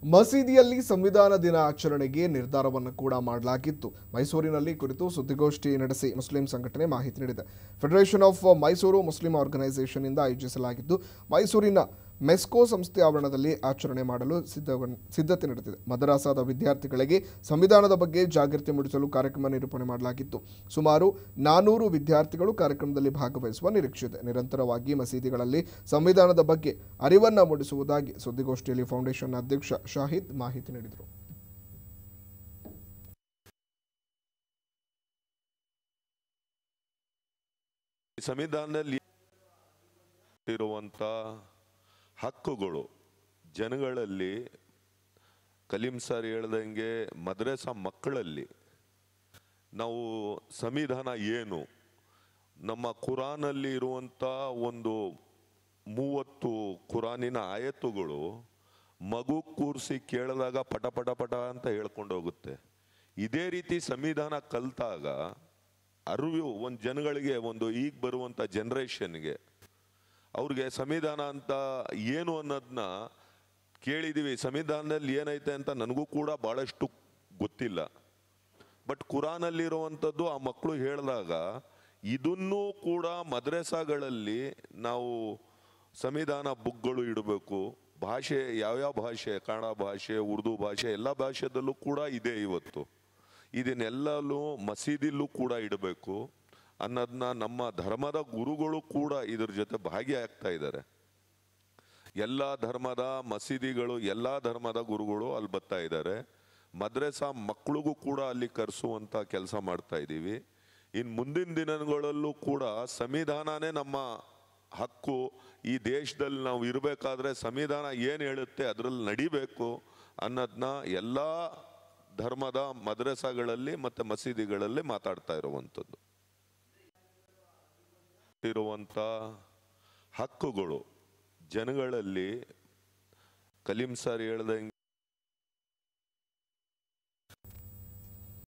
ಮಸೀದಿಯಲ್ಲಿ ಸಂವಿಧಾನ ದಿನ ಆಚರಣೆಗೆ ನಿರ್ಧಾರವನ್ನು ಕೂಡ ಮಾಡಲಾಗಿತ್ತು ಮೈಸೂರಿನಲ್ಲಿ ಈ ಕುರಿತು ಸುದ್ದಿಗೋಷ್ಠಿ ನಡೆಸಿ ಮುಸ್ಲಿಂ ಸಂಘಟನೆ ಮಾಹಿತಿ ನೀಡಿದೆ federation of Mysuru Muslim organisation ಇಂದ ಆಯೋಜಿಸಲಾಗಿದ್ದು ಮೈಸೂರಿನ ಮೆಸ್ಕೋ ಸಂಸ್ಥೆ ಆವರಣದಲ್ಲಿ ಆಚರಣೆ ಮಾಡಲು ಸಿದ್ಧವನ್- ಸಿದ್ಧತೆ ನಡೆದಿದೆ ಮದರಾಸಾದ ವಿದ್ಯಾರ್ಥಿಗಳಿಗೆ ಸಂವಿಧಾನದ ಬಗ್ಗೆ ಜಾಗೃತಿ ಮೂಡಿಸಲು ಕಾರ್ಯಕ್ರಮ ನಿರೂಪಣೆ ಮಾಡಲಾಗಿತ್ತು ಸುಮಾರು ನಾನೂರು ವಿದ್ಯಾರ್ಥಿಗಳು ಕಾರ್ಯಕ್ರಮದಲ್ಲಿ ಭಾಗವಹಿಸುವ ನಿರೀಕ್ಷೆ ಇದೆ ನಿರಂತರವಾಗಿ ಮಸೀದಿಗಳಲ್ಲಿ ಸಂವಿಧಾನದ ಬಗ್ಗೆ ಅರಿವನ್ನು ಮೂಡಿಸುವುದಾಗಿ ಸುದ್ದಿಗೋಷ್ಠಿಯಲ್ಲಿ ಫೌಂಡೇಶನ್ ಅಧ್ಯಕ್ಷ ಶಾಹಿದ್ ಮಾಹಿತಿ ನೀಡಿದರು ಈ ಸಂವಿಧಾನದಲ್ಲಿ ಇರುವಂಥ ಹಕ್ಕುಗಳು ಜನಗಳಲ್ಲಿ ಕಲೀಂ ಸರ್ ಹೇಳ್ದಂಗೆ ಮದ್ರಸಾ ಮಕ್ಕಳಲ್ಲಿ ನಾವು ಸಂವಿಧಾನ ಏನು ನಮ್ಮ ಕುರಾನಲ್ಲಿ ಇರುವಂಥ ಒಂದು ಮೂವತ್ತು ಕುರಾನಿನ ಆಯತ್ತುಗಳು ಮಗು ಕೂರಿಸಿ ಕೇಳಿದಾಗ ಪಟ ಪಟ ಪಟ ಅಂತ ಹೇಳ್ಕೊಂಡು ಹೋಗುತ್ತೆ ಇದೇ ರೀತಿ ಸಂವಿಧಾನ ಕಲ್ತಾಗ ಅರಿವು ಒಂದು ಜನಗಳಿಗೆ ಒಂದು ಈಗ ಬರುವಂಥ ಜನ್ರೇಷನ್ಗೆ ಅವ್ರಿಗೆ ಸಂವಿಧಾನ ಅಂತ ಏನು ಅನ್ನೋದನ್ನ ಕೇಳಿದೀವಿ ಸಂವಿಧಾನದಲ್ಲಿ ಏನೈತೆ ಅಂತ ನನಗೂ ಕೂಡ ಭಾಳಷ್ಟು ಗೊತ್ತಿಲ್ಲ ಬಟ್ ಕುರಾನಲ್ಲಿರುವಂಥದ್ದು ಆ ಮಕ್ಕಳು ಹೇಳಿದಾಗ ಇದನ್ನೂ ಕೂಡ ಮದ್ರಸಾಗಳಲ್ಲಿ ನಾವು ಸಂವಿಧಾನ ಬುಕ್ಗಳು ಇಡಬೇಕು ಭಾಷೆ ಯಾವ್ಯಾವ ಭಾಷೆ ಕನ್ನಡ ಭಾಷೆ ಉರ್ದು ಭಾಷೆ ಎಲ್ಲ ಭಾಷೆದಲ್ಲೂ ಕೂಡ ಇದೆ ಇವತ್ತು ಇದನ್ನೆಲ್ಲೂ ಮಸೀದಿಲ್ಲೂ ಕೂಡ ಇಡಬೇಕು ಅನ್ನೋದನ್ನ ನಮ್ಮ ಧರ್ಮದ ಗುರುಗಳು ಕೂಡ ಇದ್ರ ಜೊತೆ ಭಾಗಿಯಾಗ್ತಾ ಇದ್ದಾರೆ ಎಲ್ಲ ಧರ್ಮದ ಮಸೀದಿಗಳು ಎಲ್ಲ ಧರ್ಮದ ಗುರುಗಳು ಅಲ್ಲಿ ಬರ್ತಾ ಇದ್ದಾರೆ ಮದ್ರಸಾ ಮಕ್ಕಳಿಗೂ ಕೂಡ ಅಲ್ಲಿ ಕರೆಸುವಂತ ಕೆಲಸ ಮಾಡ್ತಾ ಇದ್ದೀವಿ ಇನ್ನು ಮುಂದಿನ ದಿನಗಳಲ್ಲೂ ಕೂಡ ಸಂವಿಧಾನನೇ ನಮ್ಮ ಹಕ್ಕು ಈ ದೇಶದಲ್ಲಿ ನಾವು ಇರಬೇಕಾದ್ರೆ ಸಂವಿಧಾನ ಏನು ಹೇಳುತ್ತೆ ಅದರಲ್ಲಿ ನಡಿಬೇಕು ಅನ್ನೋದನ್ನ ಎಲ್ಲ ಧರ್ಮದ ಮದ್ರಸಾಗಳಲ್ಲಿ ಮತ್ತು ಮಸೀದಿಗಳಲ್ಲಿ ಮಾತಾಡ್ತಾ ಇರುವಂಥದ್ದು ಇರುವಂಥ ಹಕ್ಕುಗಳು ಜನಗಳಲ್ಲಿ ಕಲೀಂ ಸರ್ ಹೇಳ್ದಂಗೆ